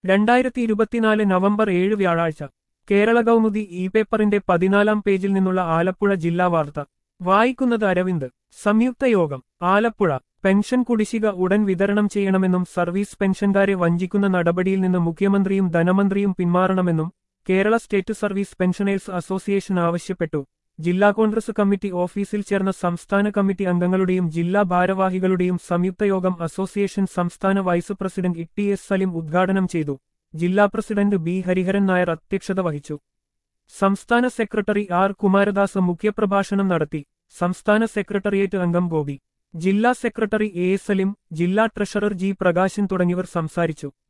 രണ്ടായിരത്തി ഇരുപത്തിനാല് നവംബർ ഏഴ് വ്യാഴാഴ്ച കേരള കൗമുദി ഇ പേപ്പറിന്റെ പതിനാലാം പേജിൽ നിന്നുള്ള ആലപ്പുഴ ജില്ലാ വാർത്ത വായിക്കുന്നത് അരവിന്ദ് സംയുക്ത യോഗം ആലപ്പുഴ പെൻഷൻ കുടിശ്ശിക ഉടൻ വിതരണം ചെയ്യണമെന്നും സർവീസ് പെൻഷൻകാരെ വഞ്ചിക്കുന്ന നടപടിയിൽ നിന്ന് മുഖ്യമന്ത്രിയും ധനമന്ത്രിയും പിന്മാറണമെന്നും Kerala state service pensioners association ആവശ്യപ്പെട്ടു ജില്ലാ കോൺഗ്രസ് കമ്മിറ്റി ഓഫീസിൽ ചേർന്ന സംസ്ഥാന കമ്മിറ്റി അംഗങ്ങളുടെയും ജില്ലാ ഭാരവാഹികളുടെയും സംയുക്ത യോഗം അസോസിയേഷൻ സംസ്ഥാന vice president E T S Salim ഉദ്ഘാടനം ചെയ്തു ജില്ലാ പ്രസിഡന്റ് ബി ഹരിഹരൻ നായർ അധ്യക്ഷത വഹിച്ചു സംസ്ഥാന സെക്രട്ടറി ആർ കുമാരദാസ് മുഖ്യപ്രഭാഷണം നടത്തി സംസ്ഥാന സെക്രട്ടേറിയറ്റ് അംഗം ഗോപി ജില്ലാ സെക്രട്ടറി എ സലിം ജില്ലാ ട്രഷറർ ജി പ്രകാശൻ തുടങ്ങിയവർ സംസാരിച്ചു